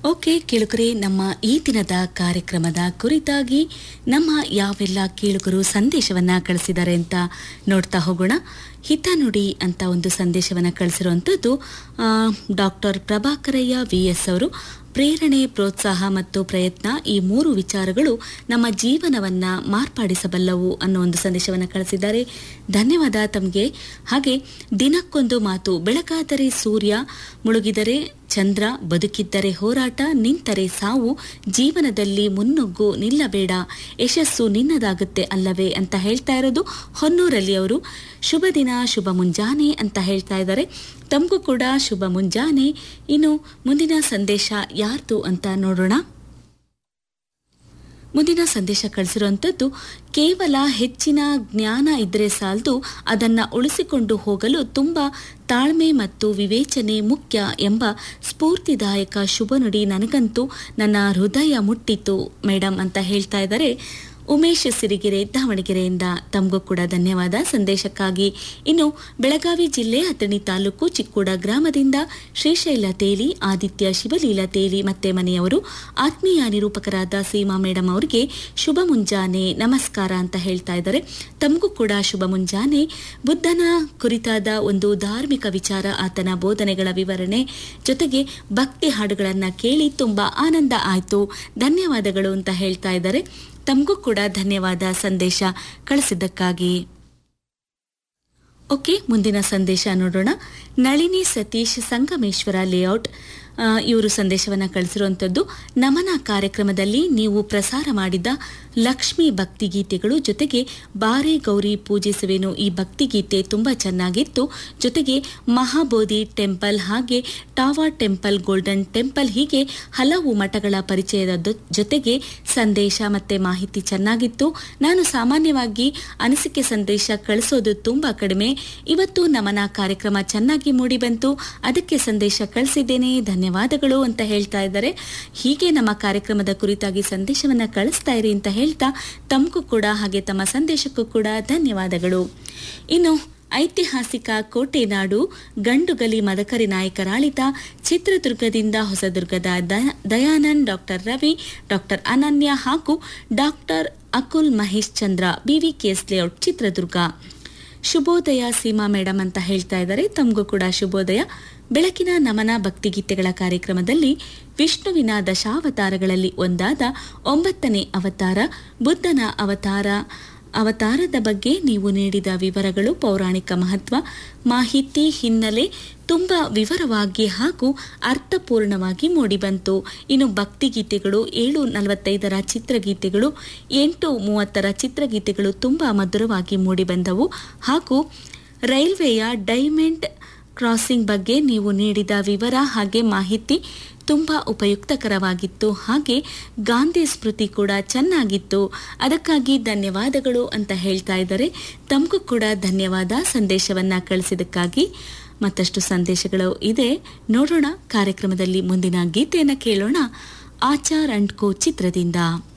okay ಕೇಳುಗರೆ ನಮ್ಮ ಈ ದಿನದ ಕಾರ್ಯಕ್ರಮದ ಕುರಿತಾಗಿ ನಮ್ಮ ಯಾವೆಲ್ಲ ಕೇಳುಗರು ಸಂದೇಶವನ್ನ ಕಳಿಸಿದ್ದಾರೆ ಅಂತ ನೋಡ್ತಾ ಹೋಗೋಣ ಹಿತನುಡಿ ಅಂತ ಒಂದು ಸಂದೇಶವನ್ನ ಕಳಿಸಿರುವಂಥದ್ದು ಡಾಕ್ಟರ್ ಪ್ರಭಾಕರಯ್ಯ ವಿ ಎಸ್ ಅವರು ಪ್ರೇರಣೆ ಪ್ರೋತ್ಸಾಹ ಮತ್ತು ಪ್ರಯತ್ನ ಈ ಮೂರು ವಿಚಾರಗಳು ನಮ್ಮ ಜೀವನವನ್ನ ಮಾರ್ಪಾಡಿಸಬಲ್ಲವು ಅನ್ನೋ ಒಂದು ಸಂದೇಶವನ್ನು ಕಳಿಸಿದ್ದಾರೆ ಧನ್ಯವಾದ ತಮಗೆ ಹಾಗೆ ದಿನಕ್ಕೊಂದು ಮಾತು ಬೆಳಗಾದರೆ ಸೂರ್ಯ ಮುಳುಗಿದರೆ ಚಂದ್ರ ಬದುಕಿದ್ದರೆ ಹೋರಾಟ ನಿಂತರೆ ಸಾವು ಜೀವನದಲ್ಲಿ ಮುನ್ನುಗ್ಗು ನಿಲ್ಲಬೇಡ ಯಶಸ್ಸು ನಿನ್ನದಾಗುತ್ತೆ ಅಲ್ಲವೇ ಅಂತ ಹೇಳ್ತಾ ಇರೋದು ಹೊನ್ನೂರಲ್ಲಿ ಅವರು ಶುಭ ದಿನ ಶುಭ ಮುಂಜಾನೆ ಅಂತ ಹೇಳ್ತಾ ಇದ್ದಾರೆ ತಮಗೂ ಕೂಡ ಶುಭ ಮುಂಜಾನೆ ಇನ್ನು ಮುಂದಿನ ಸಂದೇಶ ಯಾರ್ದು ಅಂತ ನೋಡೋಣ ಮುಂದಿನ ಸಂದೇಶ ಕಳಿಸಿರುವಂಥದ್ದು ಕೇವಲ ಹೆಚ್ಚಿನ ಜ್ಞಾನ ಇದ್ರೆ ಸಾಲದು ಅದನ್ನ ಉಳಿಸಿಕೊಂಡು ಹೋಗಲು ತುಂಬಾ ತಾಳ್ಮೆ ಮತ್ತು ವಿವೇಚನೆ ಮುಖ್ಯ ಎಂಬ ಸ್ಫೂರ್ತಿದಾಯಕ ಶುಭ ನುಡಿ ನನಗಂತೂ ನನ್ನ ಹೃದಯ ಮುಟ್ಟಿತು ಮೇಡಮ್ ಅಂತ ಹೇಳ್ತಾ ಇದ್ದಾರೆ ಉಮೇಶ್ ಸಿರಿಗೆರೆ ದಾವಣಗೆರೆಯಿಂದ ತಮಗೂ ಕೂಡ ಧನ್ಯವಾದ ಸಂದೇಶಕ್ಕಾಗಿ ಇನ್ನು ಬೆಳಗಾವಿ ಜಿಲ್ಲೆ ಅಥಣಿ ತಾಲೂಕು ಚಿಕ್ಕೋಡ ಗ್ರಾಮದಿಂದ ಶ್ರೀಶೈಲ ತೇಲಿ ಆದಿತ್ಯ ಶಿವಲೀಲಾ ತೇಲಿ ಮತ್ತೆ ಮನೆಯವರು ಆತ್ಮೀಯ ನಿರೂಪಕರಾದ ಸೀಮಾ ಮೇಡಮ್ ಅವರಿಗೆ ಶುಭ ಮುಂಜಾನೆ ನಮಸ್ಕಾರ ಅಂತ ಹೇಳ್ತಾ ಇದ್ದಾರೆ ತಮಗೂ ಕೂಡ ಶುಭ ಮುಂಜಾನೆ ಬುದ್ಧನ ಕುರಿತಾದ ಒಂದು ಧಾರ್ಮಿಕ ವಿಚಾರ ಆತನ ಬೋಧನೆಗಳ ವಿವರಣೆ ಜೊತೆಗೆ ಭಕ್ತಿ ಹಾಡುಗಳನ್ನ ಕೇಳಿ ತುಂಬಾ ಆನಂದ ಆಯ್ತು ಧನ್ಯವಾದಗಳು ಅಂತ ಹೇಳ್ತಾ ಇದ್ದಾರೆ ತಮಗೂ ಕೂಡ ಧನ್ಯವಾದ ಸಂದೇಶ ಕಳಿಸಿದ್ದಕ್ಕಾಗಿ ಓಕೆ ಮುಂದಿನ ಸಂದೇಶ ನೋಡೋಣ ನಳಿನಿ ಸತೀಶ್ ಸಂಗಮೇಶ್ವರ ಲೇಔಟ್ ಇವರು ಸಂದೇಶವನ್ನು ಕಳಿಸಿರುವಂಥದ್ದು ನಮನ ಕಾರ್ಯಕ್ರಮದಲ್ಲಿ ನೀವು ಪ್ರಸಾರ ಮಾಡಿದ ಲಕ್ಷ್ಮಿ ಭಕ್ತಿಗೀತೆಗಳು ಜೊತೆಗೆ ಬಾರೆ ಗೌರಿ ಪೂಜಿಸುವೆನು ಈ ಭಕ್ತಿಗೀತೆ ತುಂಬ ಚೆನ್ನಾಗಿತ್ತು ಜೊತೆಗೆ ಮಹಾಬೋಧಿ ಟೆಂಪಲ್ ಹಾಗೆ ಟಾವಾ ಟೆಂಪಲ್ ಗೋಲ್ಡನ್ ಟೆಂಪಲ್ ಹೀಗೆ ಹಲವು ಮಠಗಳ ಪರಿಚಯದ ಜೊತೆಗೆ ಸಂದೇಶ ಮತ್ತೆ ಮಾಹಿತಿ ಚೆನ್ನಾಗಿತ್ತು ನಾನು ಸಾಮಾನ್ಯವಾಗಿ ಅನಿಸಿಕೆ ಸಂದೇಶ ಕಳಿಸೋದು ತುಂಬ ಕಡಿಮೆ ಇವತ್ತು ನಮನ ಕಾರ್ಯಕ್ರಮ ಚೆನ್ನಾಗಿ ಮೂಡಿಬಂತು ಅದಕ್ಕೆ ಸಂದೇಶ ಕಳಿಸಿದ್ದೇನೆ ಧನ್ಯವಾದಗಳು ಅಂತ ಹೇಳ್ತಾ ಇದ್ದಾರೆ ಹೀಗೆ ನಮ್ಮ ಕಾರ್ಯಕ್ರಮದ ಕುರಿತಾಗಿ ಸಂದೇಶವನ್ನ ಕಳಿಸ್ತಾ ಇರಿ ಅಂತ ಹೇಳ್ತಾ ತಮಗೂ ಕೂಡ ಹಾಗೆ ತಮ್ಮ ಸಂದೇಶಕ್ಕೂ ಕೂಡ ಧನ್ಯವಾದಗಳು ಇನ್ನು ಐತಿಹಾಸಿಕ ಕೋಟೆನಾಡು ಗಂಡುಗಲಿ ಮದಕರಿ ನಾಯಕರಾಳಿತ ಚಿತ್ರದುರ್ಗದಿಂದ ಹೊಸದುರ್ಗದ ದಯಾನಂದ್ ಡಾಕ್ಟರ್ ರವಿ ಡಾಕ್ಟರ್ ಅನನ್ಯ ಹಾಗೂ doctor Akul Mahesh Chandra BV KS layout Chitradurga ಶುಭೋದಯ ಸೀಮಾ ಮೇಡಮ್ ಅಂತ ಹೇಳ್ತಾ ಇದ್ದಾರೆ ತಮಗೂ ಕೂಡ ಶುಭೋದಯ ಬೆಳಕಿನ ನಮನ ಭಕ್ತಿಗೀತೆಗಳ ಕಾರ್ಯಕ್ರಮದಲ್ಲಿ ವಿಷ್ಣುವಿನ ದಶಾವತಾರಗಳಲ್ಲಿ ಒಂದಾದ ಒಂಬತ್ತನೇ ಅವತಾರ ಬುದ್ಧನ ಅವತಾರ ಅವತಾರದ ಬಗ್ಗೆ ನೀವು ನೀಡಿದ ವಿವರಗಳು ಪೌರಾಣಿಕ ಮಹತ್ವ ಮಾಹಿತಿ ಹಿನ್ನೆಲೆ ತುಂಬ ವಿವರವಾಗಿ ಹಾಗೂ ಅರ್ಥಪೂರ್ಣವಾಗಿ ಮೂಡಿಬಂತು ಇನ್ನು ಭಕ್ತಿಗೀತೆಗಳು ಏಳು ನಲವತ್ತೈದರ ಚಿತ್ರಗೀತೆಗಳು ಎಂಟು ಮೂವತ್ತರ ಚಿತ್ರಗೀತೆಗಳು ತುಂಬ ಮಧುರವಾಗಿ ಮೂಡಿಬಂದವು ಹಾಗೂ ರೈಲ್ವೆಯ ಡೈಮಂಡ್ ಕ್ರಾಸಿಂಗ್ ಬಗ್ಗೆ ನೀವು ನೀಡಿದ ವಿವರ ಹಾಗೆ ಮಾಹಿತಿ ತುಂಬ ಉಪಯುಕ್ತಕರವಾಗಿತ್ತು ಹಾಗೆ ಗಾಂಧಿ ಸ್ಮೃತಿ ಕೂಡ ಚೆನ್ನಾಗಿತ್ತು ಅದಕ್ಕಾಗಿ ಧನ್ಯವಾದಗಳು ಅಂತ ಹೇಳ್ತಾ ಇದ್ದಾರೆ ತಮಗೂ ಕೂಡ ಧನ್ಯವಾದ ಸಂದೇಶವನ್ನ ಕಳಿಸಿದಕ್ಕಾಗಿ ಮತ್ತಷ್ಟು ಸಂದೇಶಗಳು ಇದೆ ನೋಡೋಣ ಕಾರ್ಯಕ್ರಮದಲ್ಲಿ ಮುಂದಿನ ಗೀತೆಯನ್ನು ಕೇಳೋಣ ಆಚಾರ್ ಅಂಡ್ ಕೋ ಚಿತ್ರದಿಂದ